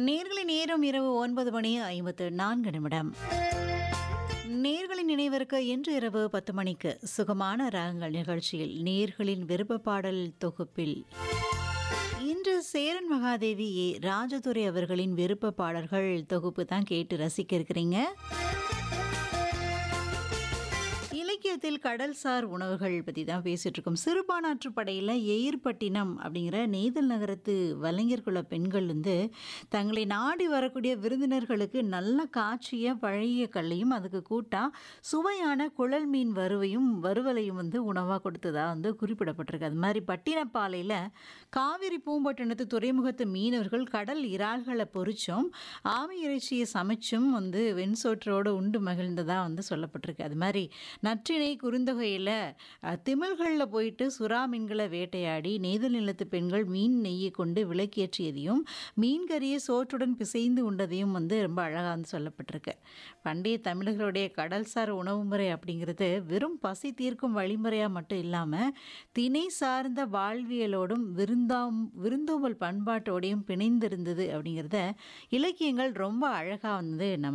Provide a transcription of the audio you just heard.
நேர்களின் நேரம் இரவு ஒன்பது மணி ஐம்பத்து நான்கு நிமிடம் நேர்களின் நினைவிற்கு இன்று இரவு பத்து மணிக்கு சுகமான ராகங்கள் நிகழ்ச்சியில் நேர்களின் விருப்ப பாடல் தொகுப்பில் இன்று சேரன் மகாதேவி ஏ ராஜதுரை அவர்களின் விருப்ப பாடல்கள் தொகுப்பு தான் கேட்டு ரசிக்க இருக்கிறீங்க இலக்கியத்தில் கடல்சார் உணவுகள் பற்றி தான் பேசிட்டு இருக்கோம் சிறுபானாற்று படையில் எயிர்பட்டினம் அப்படிங்கிற நெய்தல் நகரத்து வலைஞர்குல பெண்கள் வந்து தங்களை நாடி வரக்கூடிய விருந்தினர்களுக்கு நல்ல காய்ச்சிய பழைய கல்லையும் அதுக்கு கூட்டா சுவையான குழல் மீன் வறுவையும் வறுவலையும் வந்து உணவாக கொடுத்ததா வந்து குறிப்பிடப்பட்டிருக்கு அது மாதிரி பட்டினப்பாலையில் காவிரி பூம்பட்டினத்து துறைமுகத்து மீனவர்கள் கடல் இறால்களை பொரிச்சும் ஆமை இறைச்சியை சமைச்சும் வந்து வெண்சோற்றோடு உண்டு மகிழ்ந்ததாக வந்து சொல்லப்பட்டிருக்கு அது மாதிரி நற்றிணை குறுந்தொகையில் திமிழ்களில் போயிட்டு சுறா மீன்களை வேட்டையாடி நெய்தல் நிலத்து பெண்கள் மீன் நெய்யை கொண்டு விளக்கேற்றியதையும் மீன் கறியை சோற்றுடன் பிசைந்து உண்டதையும் வந்து ரொம்ப அழகாக வந்து சொல்லப்பட்டிருக்கு பண்டைய தமிழர்களுடைய கடல்சார் உணவு முறை அப்படிங்கிறது வெறும் பசி தீர்க்கும் வழிமுறையாக மட்டும் இல்லாமல் திணை சார்ந்த வாழ்வியலோடும் விருந்தாம் விருந்தோம்பல் பண்பாட்டோடையும் பிணைந்திருந்தது அப்படிங்கிறத இலக்கியங்கள் ரொம்ப அழகாக வந்து நம்ம